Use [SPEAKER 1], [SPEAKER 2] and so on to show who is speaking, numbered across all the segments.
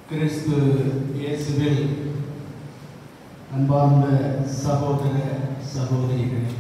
[SPEAKER 1] கிறிஸ்து இயேசுவில் அன்பார்ந்த சகோதர சகோதரிகளே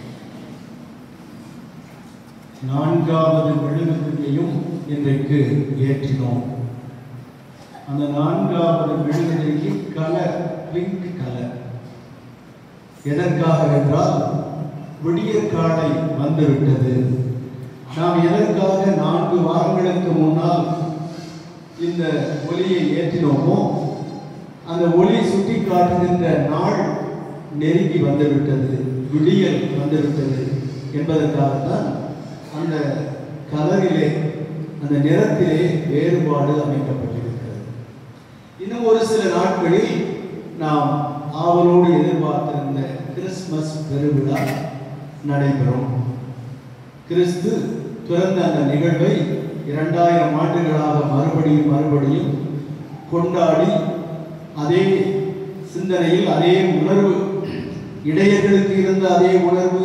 [SPEAKER 1] நான்காவது மெழுகுதிரியையும் இன்றைக்கு ஏற்றினோம் அந்த நான்காவது மெழுகுதிரிக்கு கலர் பிங்க் கலர் எதற்காக என்றால் விடியற் காலை வந்துவிட்டது நாம் எதற்காக நான்கு வாரங்களுக்கு முன்னால் இந்த ஒளியை ஏற்றினோமோ அந்த ஒளி சுட்டி காட்டுகின்ற நாள் நெருங்கி வந்துவிட்டது விடியல் வந்துவிட்டது என்பதற்காகத்தான் அந்த கலரிலே அந்த நிறத்திலே வேறுபாடு அமைக்கப்பட்டிருக்கிறது இன்னும் ஒரு சில நாட்களில் நாம் ஆவலோடு எதிர்பார்த்திருந்த கிறிஸ்மஸ் பெருவிழா நடைபெறும் கிறிஸ்து பிறந்த அந்த நிகழ்வை இரண்டாயிரம் ஆண்டுகளாக மறுபடியும் மறுபடியும் கொண்டாடி அதே சிந்தனையில் அதே உணர்வு இடையர்களுக்கு இருந்த அதே உணர்வு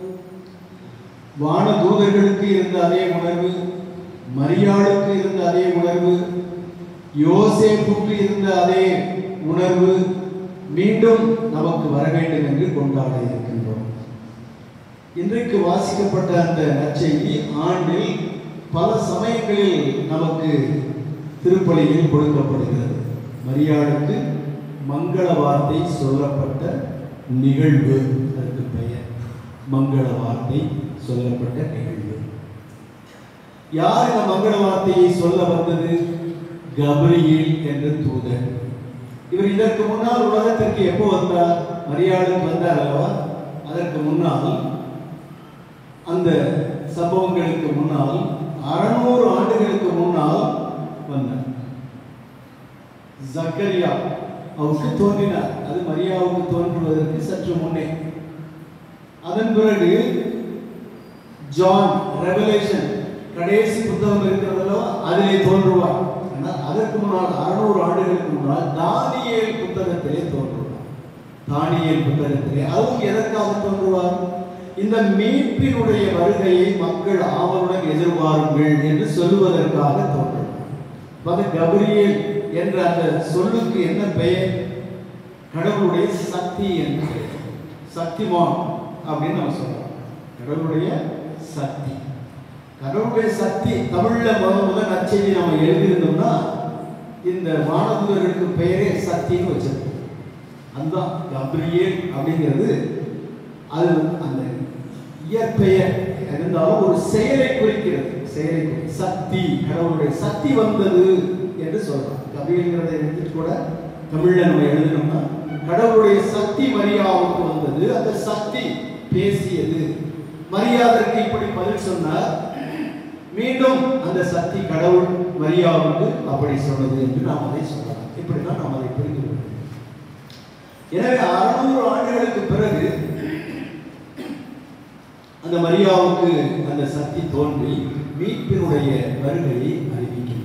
[SPEAKER 1] வான தூதர்களுக்கு இருந்த அதே உணர்வு மரியாளுக்கு இருந்த அதே உணர்வு யோசேப்புக்கு இருந்த அதே உணர்வு மீண்டும் நமக்கு வர வேண்டும் என்று கொண்டாட இருக்கின்றோம் இன்றைக்கு வாசிக்கப்பட்ட அந்த நற்செய்தி ஆண்டில் பல சமயங்களில் நமக்கு திருப்பலியில் கொடுக்கப்படுகிறது மரியாளுக்கு மங்கள வார்த்தை சொல்லப்பட்ட நிகழ்வு அதற்கு பெயர் மங்கள வார்த்தை சொல்லப்பட்ட நிகழ்வு யார் இந்த மங்கள வார்த்தையை சொல்ல வந்தது கபரியேல் என்ற தூதர் இவர் இதற்கு முன்னால் உலகத்திற்கு எப்போ வந்தார் மரியாளுக்கு வந்தார் அல்லவா அதற்கு முன்னால் அந்த சம்பவங்களுக்கு முன்னால் அறுநூறு ஆண்டுகளுக்கு முன்னால் வந்தார் ஜக்கரியா அவருக்கு தோன்றினார் அது மரியாவுக்கு தோன்றுவதற்கு சற்று முன்னே அதன் பிறகு ஜான் ரெவலேஷன் கடைசி புத்தகம் இருக்கிறதோ அதிலே தோன்றுவார் ஆனால் அதற்கு முன்னால் அறுநூறு ஆண்டுகளுக்கு முன்னால் தானியேல் புத்தகத்திலே தோன்றுவார் தானியேல் புத்தகத்திலே அதுவும் எதற்காக தோன்றுவார் இந்த மீட்பினுடைய வருகையை மக்கள் ஆவலுடன் எதிர்பாருங்கள் என்று சொல்வதற்காக தோன்றுவார் கபிரியேல் என்ற அந்த சொல்லுக்கு என்ன பெயர் கடவுளுடைய சக்தி என்று பெயர். சக்திமான் அப்படின்னு நம்ம சொல்றோம் கடவுளுடைய சக்தி கடவுளுடைய சக்தி தமிழ்ல முத முதல் நற்செய்தி நம்ம எழுதியிருந்தோம்னா இந்த வானதூதர்களுக்கு பெயரே சக்தின்னு வச்சிருக்கோம் அதுதான் கப்ரியேல் அப்படிங்கிறது அது அந்த இயற்பெயர் இருந்தாலும் ஒரு செயலை குறிக்கிறது செயலை குறி- சக்தி கடவுளுடைய சக்தி வந்தது என்று சொல்றோம் கபியல்கிறத எடுத்துட்டு கூட தமிழ்ல நம்ம எழுதணும்னா கடவுளுடைய சக்தி மரியாவுக்கு வந்தது அந்த சக்தி பேசியது மரியாதற்கு இப்படி பதில் சொன்னார் மீண்டும் அந்த சக்தி கடவுள் மரியாவுக்கு அப்படி சொன்னது என்று நாம் அதை சொல்லலாம் இப்படிதான் நாம் அதை புரிந்து கொள்ள வேண்டும். எனவே அறுநூறு ஆண்டுகளுக்கு பிறகு அந்த மரியாவுக்கு அந்த சக்தி தோன்றி மீட்பினுடைய வருகையை அறிவிக்கிறது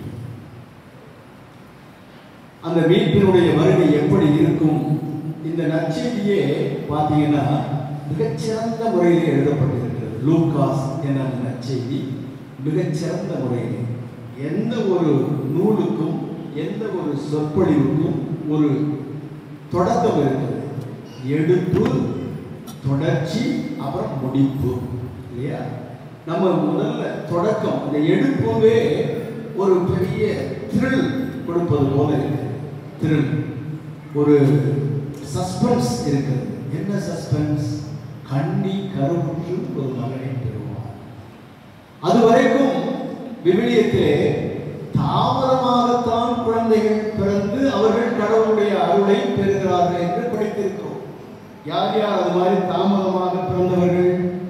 [SPEAKER 1] அந்த மீட்பினுடைய வருகை எப்படி இருக்கும் இந்த நற்செய்தியே பார்த்தீங்கன்னா மிகச்சிறந்த முறையில் எழுதப்பட்டிருக்கிறது லூகாஸ் என்ற அந்த நற்செய்தி மிகச்சிறந்த முறையில் எந்த ஒரு நூலுக்கும் எந்த ஒரு சொற்பொழிவுக்கும் ஒரு தொடக்கம் இருக்கிறது எடுப்பு தொடர்ச்சி அப்புறம் முடிப்பு இல்லையா நம்ம முதல்ல தொடக்கம் அந்த எடுப்புவே ஒரு பெரிய த்ரில் கொடுப்பது போல இருக்கு த்ரில் ஒரு சஸ்பென்ஸ் இருக்கிறது என்ன சஸ்பென்ஸ் கண்ணி கருவுற்று ஒரு மகனை பெறுவார் அது வரைக்கும் விவிலியத்திலே தாமதமாகத்தான் குழந்தைகள் பிறந்து அவர்கள் கடவுளுடைய அருளை பெறுகிறார்கள் என்று படித்திருக்கிறோம் யார் யார் அது மாதிரி தாமதமாக பிறந்தவர்கள்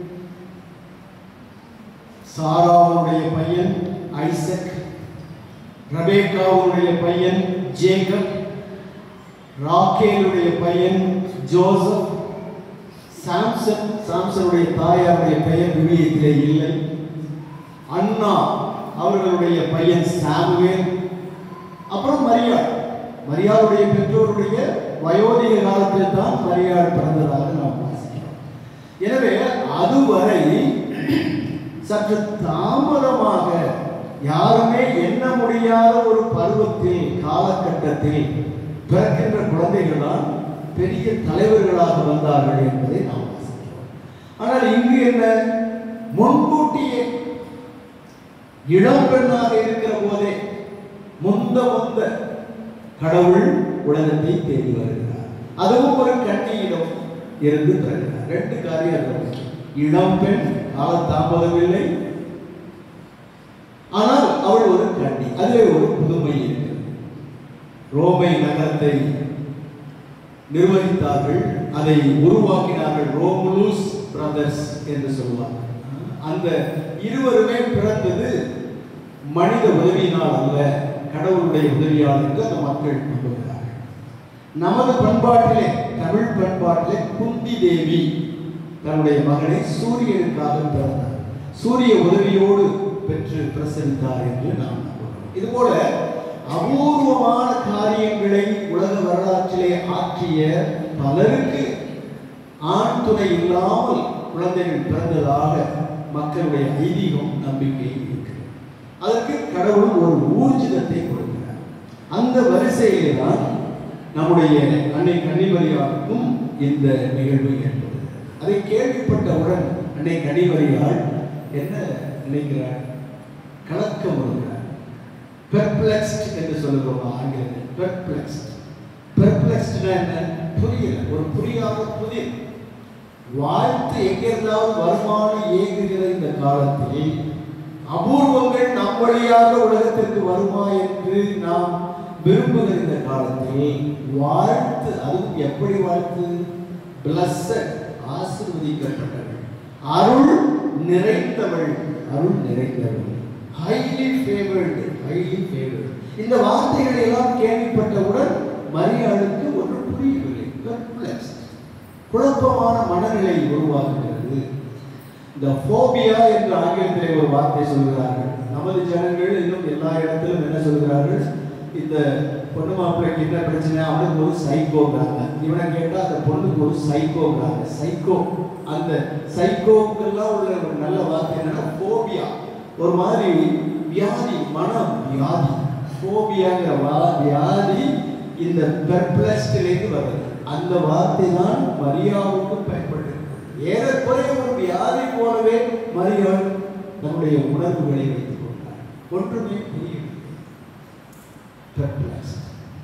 [SPEAKER 1] சாராவுடைய பையன் ஐசக் ரபேக்காவுடைய பையன் ஜேக்கப் ராக்கேலுடைய பையன் ஜோசப் சாம்சன் சாம்சனுடைய தாயாருடைய பெயர் விவிலியத்திலே இல்லை அண்ணா அவர்களுடைய பையன் சாமுவேல் அப்புறம் மரியாள் மரியாளுடைய பெற்றோருடைய வயோதிக காலத்தில் தான் மரியாள் பிறந்ததாக நாம் வாசிக்கிறோம் எனவே அதுவரை சற்று தாமதமாக யாருமே எண்ண முடியாத ஒரு பருவத்தில் காலகட்டத்தில் பிறக்கின்ற குழந்தைகள் தான் பெரிய தலைவர்களாக வந்தார்கள் என்பதை நாம் வாசிக்கிறோம் ஆனால் இங்கு என்ன முன்கூட்டியே இளம் பெண்ணாக இருக்கிற போதே முந்த முந்த கடவுள் உலகத்தை தேடி வருகிறார் அதுவும் ஒரு கண்ணியிடம் இருந்து பிறகுகிறார் ரெண்டு காரியம் அதுல முக்கியம். இளம் பெண் கால தாமதமில்லை ஆனால் அவள் ஒரு கண்ணி அதிலே ஒரு புதுமை இருக்கிறது ரோமை நகரத்தை நிர்வகித்தார்கள் அதை உருவாக்கினார்கள் ரோமுலூஸ் பிரதர்ஸ் என்று சொல்லுவாங்க அந்த இருவருமே பிறந்தது மனித உதவியினால் அல்ல கடவுளுடைய உதவியால் என்று அந்த மக்கள் நம்புகிறார்கள் நமது பண்பாட்டிலே தமிழ் பண்பாட்டிலே குந்தி தேவி தன்னுடைய மகனை சூரியனுக்காக பிறந்தார் சூரிய உதவியோடு பெற்று பிரசவித்தார் என்று நாம் நம்புகிறோம் இதுபோல அபூர்வமான காரியங்களை உலக வரலாற்றிலே ஆற்றிய பலருக்கு ஆண் துணை இல்லாமல் குழந்தைகள் பிறந்ததாக மக்களுடைய ஐதீகம் நம்பிக்கை இருக்கிறது அதற்கு கடவுள் ஒரு ஊர்ஜிதத்தை கொடுக்கிறார் அந்த வரிசையிலே தான் நம்முடைய அன்னை கன்னிமரியாவுக்கும் இந்த நிகழ்வு ஏற்படுகிறது அதை கேள்விப்பட்டவுடன் அன்னை கன்னிமரியாள் என்ன நினைக்கிறார் கலக்கம் வருகிறார் பெர்ப்ளெக்ஸ்ட் என்று சொல்லுகிறோம் ஆங்கிலத்தில் பெர்ப்ளெக்ஸ்ட் பெர்ப்ளெக்ஸ்ட்னா என்ன புரியல ஒரு புரியாத புதிர் வாழ்த்து எங்கிருந்தாவது வருமானு ஏங்குகிற இந்த காலத்தில் அபூர்வங்கள் நம் வழியாக உலகத்திற்கு வருமா என்று நாம் விரும்புகிற இந்த காலத்தில் வாழ்த்து அதுவும் எப்படி வாழ்த்து பிளஸ்ஸட் ஆசீர்வதிக்கப்பட்டவள் அருள் நிறைந்தவள் அருள் நிறைந்தவள் ஹைலி ஃபேவர்டு ஹைலி ஃபேவர்டு இந்த வார்த்தைகளை எல்லாம் கேள்விப்பட்டவுடன் மரியாளுக்கு ஒன்று புரியவில்லை perplexed. குழப்பமான மனநிலை உருவாக்குகிறது இந்த ஃபோபியா என்ற ஆங்கிலத்திலே ஒரு வார்த்தை சொல்கிறார்கள் நமது ஜனங்கள் இன்னும் எல்லா இடத்திலும் என்ன சொல்கிறார்கள் இந்த பொண்ணு மாப்பிள்ளைக்கு என்ன பிரச்சனை அவனுக்கு ஒரு சைக்கோங்கிறாங்க இவனை கேட்டா அந்த பொண்ணுக்கு ஒரு சைக்கோங்கிறாங்க சைக்கோ அந்த சைக்கோக்கெல்லாம் உள்ள ஒரு நல்ல வார்த்தை என்னன்னா ஃபோபியா ஒரு மாதிரி வியாதி மனம் வியாதி ஃபோபியாங்கிற வா வியாதி இந்த பெர்ப்ளஸ்டிலேருந்து வருது அந்த வார்த்தை தான் மரியாவுக்கு பயன்பட்டு ஏறக்குறைய ஒரு வியாதி போலவே மரியாள் தன்னுடைய உணர்வுகளை வைத்துக் கொண்டார் ஒன்றுமே புரியவில்லை perplexed.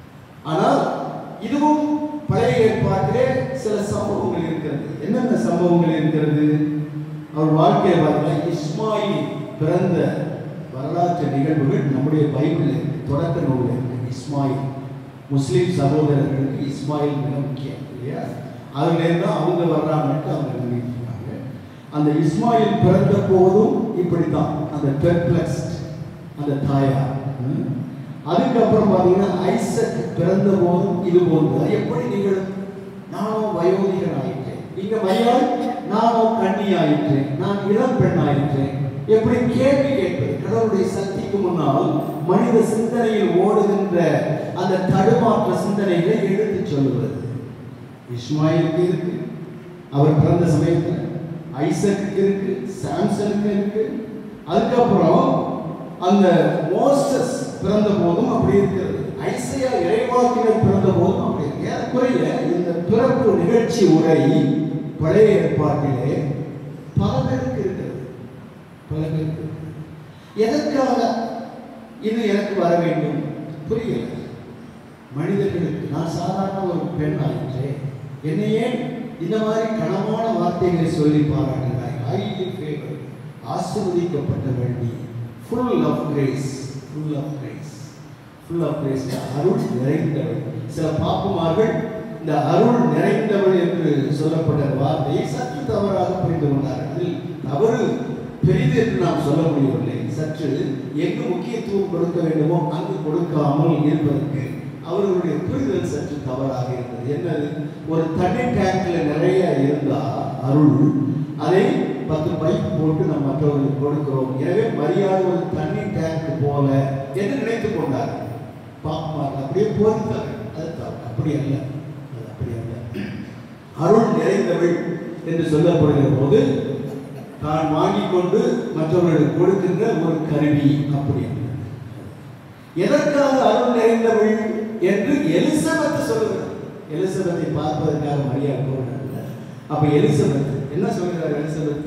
[SPEAKER 1] ஆனால் இதுவும் பழைய ஏற்பாட்டிலே சில சம்பவங்கள் இருக்கிறது என்னென்ன சம்பவங்கள் இருக்கிறது அவர் வாழ்க்கையை பார்த்தீங்கன்னா இஸ்மாயில் பிறந்த வரலாற்று நிகழ்வுகள் நம்முடைய பைபிளில் இருக்கு தொடக்க நூலில் இருக்கு இஸ்மாயில் முஸ்லீம் சகோதரர்களுக்கு இஸ்மாயில் மிக முக்கியம் இல்லையா அதுலேருந்து தான் அவங்க வர்றாங்கன்ட்டு அவங்க நினைக்கிறாங்க அந்த இஸ்மாயில் பிறந்த போதும் இப்படித்தான் அந்த பெர்ப்ளெக்ஸ்ட் அந்த தாயார் ம். அதுக்கப்புறம் பார்த்தீங்கன்னா ஐசக் பிறந்த போதும் இது போன்று அது எப்படி நிகழும் நானும் வயோதிகன் ஆயிட்டேன் இங்க மரியாள் நானும் கண்ணி ஆயிற்றேன் நான் இளம் பெண் ஆயிற்றேன் எப்படி கேள்வி கேட்பது கடவுளுடைய சக்திக்கு முன்னால் மனித சிந்தனையில் ஓடுகின்ற அந்த தடுமாற்ற சிந்தனைகளை எடுத்துச் சொல்லுவது இஸ்மாயிலுக்கு இருக்கு அவர் பிறந்த சமயத்தில் ஐசக்கு இருக்கு சாம்சனுக்கு இருக்கு அதுக்கப்புறம் அந்த மோசஸ் பிறந்த போதும் அப்படி இருக்கிறது ஐசையா இறைவாக்கினர் பிறந்த போதும் அப்படி இருக்கு ஏறக்குறைய இந்த பிறப்பு நிகழ்ச்சி உரை பழைய ஏற்பாட்டிலே பல பேருக்கு இருக்கிறது பல பேருக்கு இருக்கிறது. எதற்காக இது எனக்கு வர வேண்டும் புரியல மனிதர்களுக்கு நான் சாதாரண ஒரு பெண் ஆயிற்றேன் என்னை ஏன் இந்த மாதிரி கனமான வார்த்தைகளை சொல்லி பாராட்டுகிறாய் ஹைலி ஃபேவர் ஆசீர்வதிக்கப்பட்ட வேண்டி full of grace full of grace full of grace அருள் நிறைந்தவள் சில பாப்புமார்கள் இந்த அருள் நிறைந்தவள் என்று சொல்லப்பட்ட வார்த்தையை சற்று தவறாக புரிந்து கொண்டார்கள் அதில் தவறு பெரிது என்று நாம் சொல்ல முடியவில்லை சற்று எங்கு முக்கியத்துவம் கொடுக்க வேண்டுமோ அங்கு கொடுக்காமல் இருப்பதற்கு அவர்களுடைய புரிதல் சற்று தவறாக இருந்தது என்னது ஒரு தண்ணி டேங்க்ல நிறைய இருந்தா அருள் அதை பத்து பைப் போட்டு நம்ம மற்றவர்களுக்கு கொடுக்கிறோம் எனவே மரியாதை ஒரு தண்ணி டேங்க் போல என்று நினைத்துக் கொண்டார் பாப்பார் அப்படியே போதித்தார் அது தவறு. அப்படி அல்ல அது அப்படி அல்ல அருள் நிறைந்தவள் என்று சொல்லப்படுகிற போது தான் வாங்கிக் கொண்டு மற்றவர்களுக்கு கொடுக்கின்ற ஒரு கருவி அப்படி அல்ல. எதற்காக அருள் நிறைந்தவள் என்று எலிசபெத் சொல்லுகிறார் எலிசபெத்தை பார்ப்பதற்காக மரியா போகிறார் அப்ப எலிசபெத் என்ன சொல்கிறார் எலிசபெத்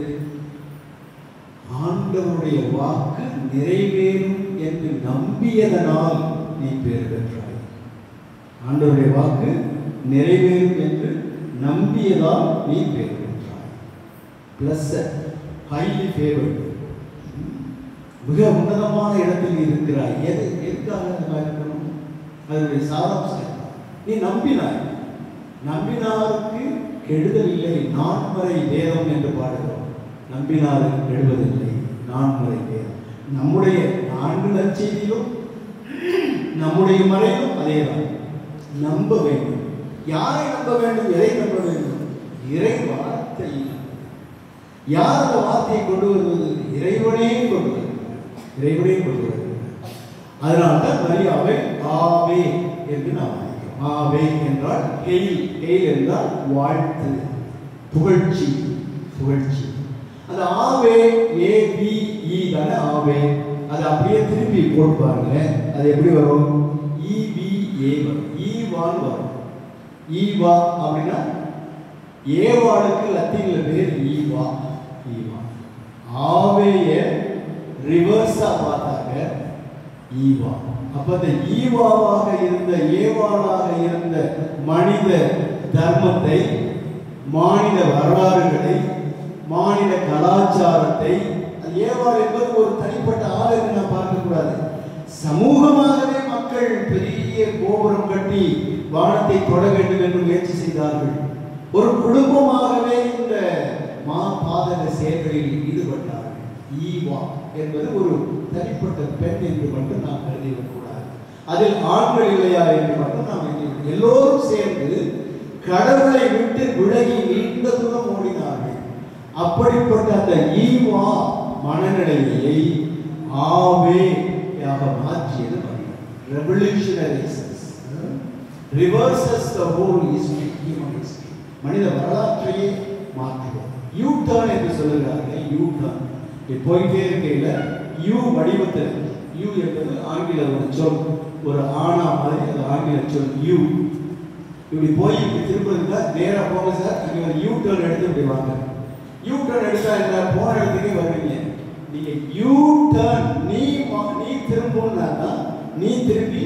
[SPEAKER 1] ஆண்டவருடைய வாக்கு நிறைவேறும் என்று நம்பியதனால் நீ பேர் பெற்றாய் ஆண்டவருடைய வாக்கு நிறைவேறும் என்று நம்பியதால் நீ பேர் பெற்றாய் பிளஸ் ஹைலி ஃபேவர் மிக உன்னதமான இடத்தில் இருக்கிறாய் எது எதுக்காக நம்ம இருக்கணும் அதனுடைய சாராம்சம் என்ன? நீ நம்பினாய் நம்பினாருக்கு கெடுதல் இல்லை நான்மறை வேதம் என்று பாடுகிறோம் நம்பினாருக்கு கெடுவதில்லை நான்மறை வேதம் நம்முடைய நான்கு நற்செய்தியிலும் நம்முடைய மறையிலும் அதேதான் நம்ப வேண்டும் யாரை நம்ப வேண்டும் எதை நம்ப வேண்டும் இறை வார்த்தை யார் அந்த வார்த்தையை கொண்டு வருவது இறைவனே கொண்டு வருகிறார் இறைவனே கொண்டு வருகிறார் அதனால தான் மரியாவை ஆவே என்று நாம் அழைக்கிறோம் ஆவே என்றால் கெயில் கெயில் என்றால் வாழ்த்து புகழ்ச்சி புகழ்ச்சி அந்த ஆவே ஏ பி இ தானே ஆவே அது அப்படியே திருப்பி போட்டு பாருங்க அது எப்படி வரும் இ வி ஏ வரும் ஈவான் வரும் ஈவா அப்படின்னா ஏவாளுக்கு லத்தீன்ல பேர் ஈவா ஈவா ஆவேய ரிவர்ஸா பார்த்தாங்க ஈவா அப்ப இந்த ஈவாவாக இருந்த ஏவாளாக இருந்த மனித தர்மத்தை மாநில வரலாறுகளை மாநில கலாச்சாரத்தை அது ஏவாள் என்பது ஒரு தனிப்பட்ட ஆள் என்று நாம் பார்க்கக்கூடாது சமூகமாகவே மக்கள் பெரிய கோபுரம் கட்டி வானத்தை தொட வேண்டும் என்று முயற்சி செய்தார்கள் ஒரு குடும்பமாகவே இந்த மா பாதக செயல்களில் ஈடுபட்டார்கள் ஈவா என்பது ஒரு தனிப்பட்ட பெண் என்று மட்டும் நாம் கருதிவிடக்கூடாது அதில் ஆண்கள் இல்லையா என்று மட்டும் நாம் எண்ணிவிட எல்லோரும் சேர்ந்து கடவுளை விட்டு விலகி நீண்ட தூரம் ஓடினார்கள் அப்படிப்பட்ட அந்த ஈவா மனநிலையை ஆவேயாக மாற்றியது revolutionaries reverses the whole history human history மனித வரலாற்றையே மாற்றுவோம் யூ டர்ன் என்று சொல்லுகிறார்கள் யூ டர்ன் இப்படி போயிட்டே இருக்கையில் யூ வடிவத்தில் யூ என்பது ஆங்கில ஒரு சொல் ஒரு ஆனா மாதிரி அது ஆங்கில சொல் யூ இப்படி போய் இப்படி திரும்புறதுல நேரா போங்க சார் அங்கே ஒரு யூ டர்ன் எடுத்து இப்படி வாங்க யூ டர்ன் எடுத்தா என்ன போன இடத்துக்கே வருவீங்க நீங்க யூ டர்ன் நீ மா- நீ திரும்புனா தான் நீ திரும்பி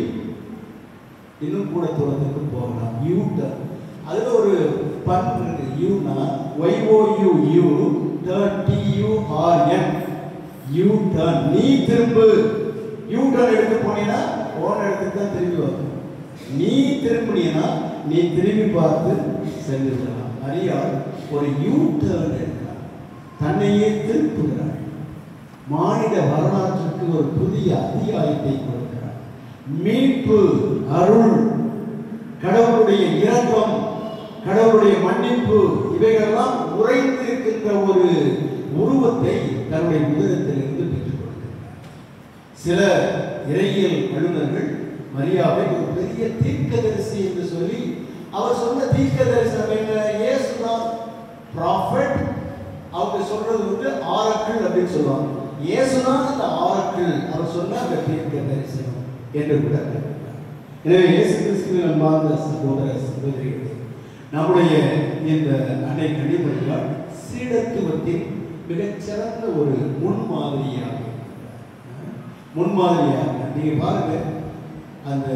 [SPEAKER 1] இன்னும் கூட தூரத்துக்கு போகலாம் யூ டர்ன் அதுல ஒரு பண் இருக்கு யூனா Y O U you turn T U R N you turn நீ திரும்பு யூ டர்ன் எடுத்து போனீங்கன்னா போன இடத்துக்கு தான் திரும்பி வரும் நீ திரும்பினீன்னா நீ திரும்பி பார்த்து சென்று விடலாம் மரியாள் ஒரு யூ டர்ன் எடுக்கிறார் தன்னையே திருப்புகிறார் மானிட வரலாற்றுக்கு ஒரு புதிய அத்தியாயத்தை கொடுக்கிறார் மீட்பு அருள் கடவுளுடைய இரக்கம் கடவுளுடைய மன்னிப்பு இவைகளெல்லாம் உறைந்து இருக்கின்ற ஒரு உருவத்தை தன்னுடைய முதலத்திலிருந்து பெற்றுக் கொடுக்கிறார் சில இறையியல் வல்லுநர்கள் மரியாவை ஒரு பெரிய தீர்க்கதரிசி என்று சொல்லி அவர் சொன்ன தீர்க்க தரிசனம் என்ன இயேசுதான் ப்ராஃபட் அவங்க சொல்றது வந்து ஆரக்கிள் அப்படின்னு சொல்லுவாங்க இயேசுதான் அந்த ஆரக்கிள் அவர் சொன்ன அந்த தீர்க்க தரிசனம் என்று கூட கருதுகிறார். எனவே இயேசு கிறிஸ்துவின் அன்பார்ந்த சகோதர சகோதரிகளே நம்முடைய இந்த அன்னை கன்னிமரியால் சீடத்துவத்தின் மிகச்சிறந்த ஒரு முன்மாதிரியாக இருக்கிறார். முன்மாதிரியாக நீங்க பாருங்க அந்த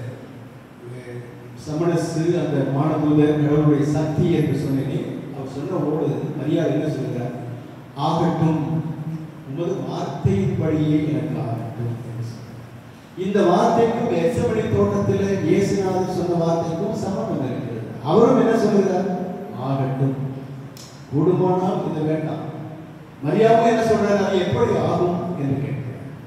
[SPEAKER 1] அஹ், சமணசு அந்த மானதூதர் கடவுளுடைய சக்தி என்று சொன்னேனே அவர் சொன்ன ஓடு மரியாதை என்ன சொல்கிறார் ஆகட்டும் உமது வார்த்தையின்படியே எனக்கு ஆகட்டும் என்று சொன்னார். இந்த வார்த்தைக்கும் எச்சமணி தோட்டத்தில் இயேசுநாதர் சொன்ன வார்த்தைக்கும் சமம் இருக்கிறது அவரும் என்ன சொல்கிறார் ஆகட்டும் கூடுமானால் இது வேண்டாம் மரியாதை என்ன சொல்றாரு அது எப்படி ஆகும் என்று கேட்கிறார்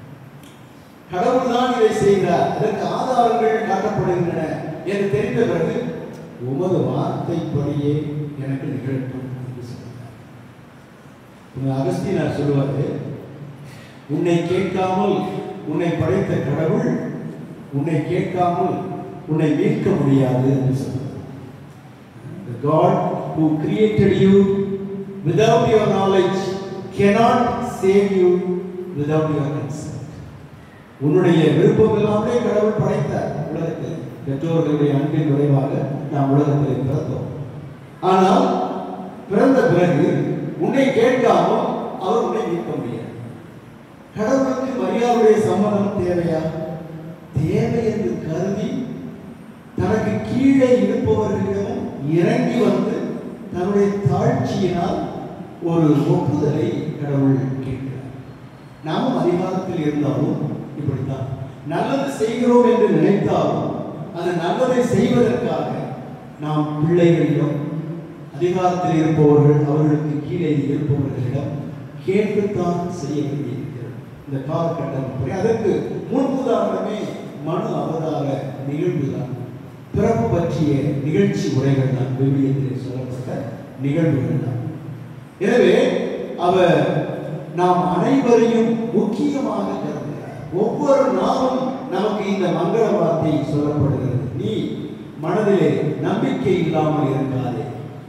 [SPEAKER 1] கடவுள் தான் இதை செய்கிறார் அதற்கு ஆதாரங்கள் காட்டப்படுகின்றன என்று தெரிந்த பிறகு உமது வார்த்தைப்படியே எனக்கு நிகழட்டும் என்று சொல்கிறார் உங்க அகஸ்தீனார் சொல்லுவாரு உன்னை கேட்காமல் உன்னை படைத்த கடவுள் உன்னை கேட்காமல் உன்னை மீட்க முடியாது என்று சொல்றார் The God who created you without your knowledge cannot save you without your consent உன்னுடைய விருப்பம் இல்லாமலே கடவுள் படைத்தார் உலகத்தில் பெற்றோர்களுடைய அன்பின் விளைவாக நாம் உலகத்தில் பிறந்தோம் ஆனால் பிறந்த பிறகு உன்னை கேட்காமல் அவர் உன்னை மீட்க முடியாது கடவுளுக்கு மரியாதையுடைய சம்மதம் தேவையா தேவை என்று கருதி தனக்கு கீழே இருப்பவர்களிடமும் இறங்கி வந்து தன்னுடைய தாழ்ச்சியினால் ஒரு ஒப்புதலை கடவுள் கேட்கிறார் நாமும் அதிகாரத்தில் இருந்தாலும் இப்படித்தான் நல்லது செய்கிறோம் என்று நினைத்தாலும் அந்த நல்லதை செய்வதற்காக நாம் பிள்ளைகளிடம் அதிகாரத்தில் இருப்பவர்கள் அவர்களுக்கு கீழே இருப்பவர்களிடம் கேட்டுத்தான் செய்ய வேண்டியிருக்கிறது இந்த காலகட்டம் அப்படி அதற்கு முன்புதாரணமே மனு அவதார நிகழ்வுதான் பிறப்பு பற்றிய நிகழ்ச்சி உரைகள் தான் விவிலியத்தில் சொல்லப்பட்ட நிகழ்வுகள் தான் எனவே அவர் நாம் அனைவரையும் முக்கியமாக கருதுகிறார் ஒவ்வொரு நாளும் நமக்கு இந்த மங்கள வார்த்தை சொல்லப்படுகிறது நீ மனதிலே நம்பிக்கை இல்லாமல் இருக்காதே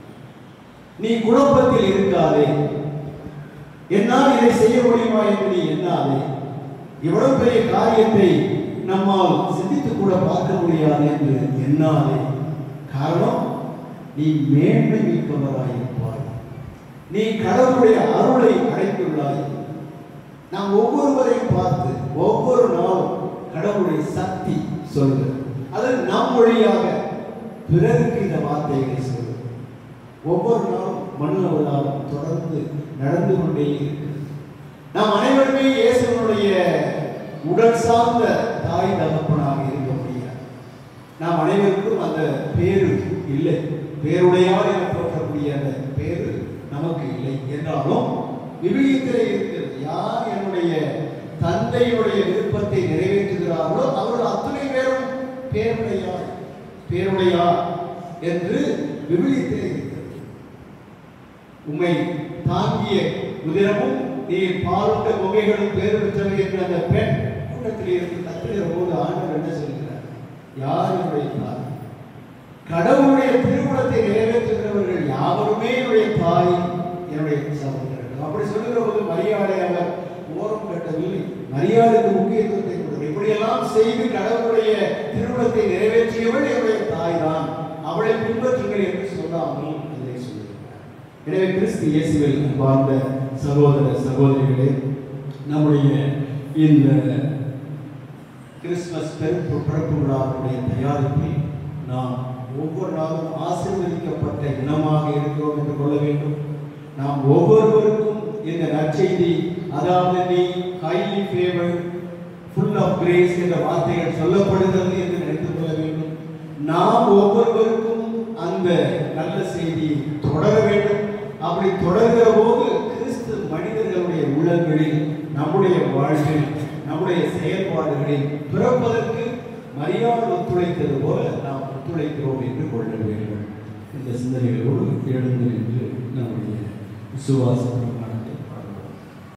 [SPEAKER 1] நீ குழப்பத்தில் இருக்காதே என்னால் இதை செய்ய முடியுமா என்று நீ எண்ணாதே இவ்வளவு பெரிய காரியத்தை நம்மால் சிந்தித்து கூட பார்க்க முடியாது என்று எண்ணாதே காரணம் நீ மேன்மை மிக்கவராயிருப்பாய் நீ கடவுளுடைய அருளை அடைந்துள்ளாய் நாம் ஒவ்வொருவரையும் பார்த்து ஒவ்வொரு நாளும் கடவுளுடைய சக்தி சொல்லுது அது நம் வழியாக பிறருக்கு இந்த வார்த்தைகளை சொல்லுது ஒவ்வொரு நாளும் மனு அவதாரம் தொடர்ந்து நடந்து கொண்டே இருக்கிறது நாம் அனைவருமே இயேசுவனுடைய உடல் சார்ந்த தாய் தகப்பனாக இருக்க முடியாது நாம் அனைவருக்கும் அந்த பேரு இல்லை பேருடையால் என போற்றக்கூடிய அந்த பேரு நமக்கு இல்லை என்றாலும் விவிலியத்திலே இருக்கிறது யார் என்னுடைய தந்தையுடைய விருப்பத்தை நிறைவேற்றுகிறார்களோ அவர்கள் அத்தனை பேரும் பேருடையார் பேருடையார் என்று விவிலியத்திலே இருக்கிறது உம்மை தாங்கிய உதிரமும் நீ பாலுண்ட குகைகளும் பேர் பெற்றவை என்ற அந்த பெண் கூட்டத்தில் இருந்து கத்துகிற போது ஆண்டவர் என்ன சொல்கிறார் யார் என்னுடைய தாய் கடவுளுடைய திருமணத்தை நிறைவேற்றுகிறவர்கள் யாவருமே என்னுடைய தாய் என்னுடைய சகோதரர்கள் அப்படி சொல்லுகிற போது மரியாதை அவர் ஓரம் கட்டவில்லை மரியாதைக்கு முக்கியத்துவத்தை கொடுத்தார் இப்படியெல்லாம் செய்து கடவுளுடைய திருமணத்தை நிறைவேற்றியவள் என்னுடைய தாய் தான் அவளை பின்பற்றுங்கள் என்று சொல்லாமல் அதை சொல்லுகிறார் எனவே கிறிஸ்து இயேசுவில் வாழ்ந்த சகோதர சகோதரிகளே நம்முடைய இந்த கிறிஸ்துமஸ் பிறப்பு பிறப்பு விழாவுடைய தயாரிப்பில் நாம் ஒவ்வொரு நாளும் ஆசீர்வதிக்கப்பட்ட இனமாக இருக்கிறோம் என்று கொள்ள வேண்டும் நாம் ஒவ்வொருவருக்கும் இந்த நற்செய்தி அதாவது நீ highly favoured full of grace என்ற வார்த்தைகள் சொல்லப்படுகிறது என்று நினைத்துக் கொள்ள வேண்டும் நாம் ஒவ்வொருவருக்கும் அந்த நல்ல செய்தி தொடர வேண்டும் அப்படி தொடர்கிற போது கிறிஸ்து மனிதர்களுடைய உள்ளங்களில் நம்முடைய வாழ்வில் நம்முடைய செயல்பாடுகளில் பிறப்பதற்கு மரியாதை ஒத்துழைத்தது போல நாம் ஒத்துழைக்கிறோம் என்று கொள்ள வேண்டும் இந்த சிந்தனைகளோடு எழுந்து நின்று நம்முடைய விசுவாசம்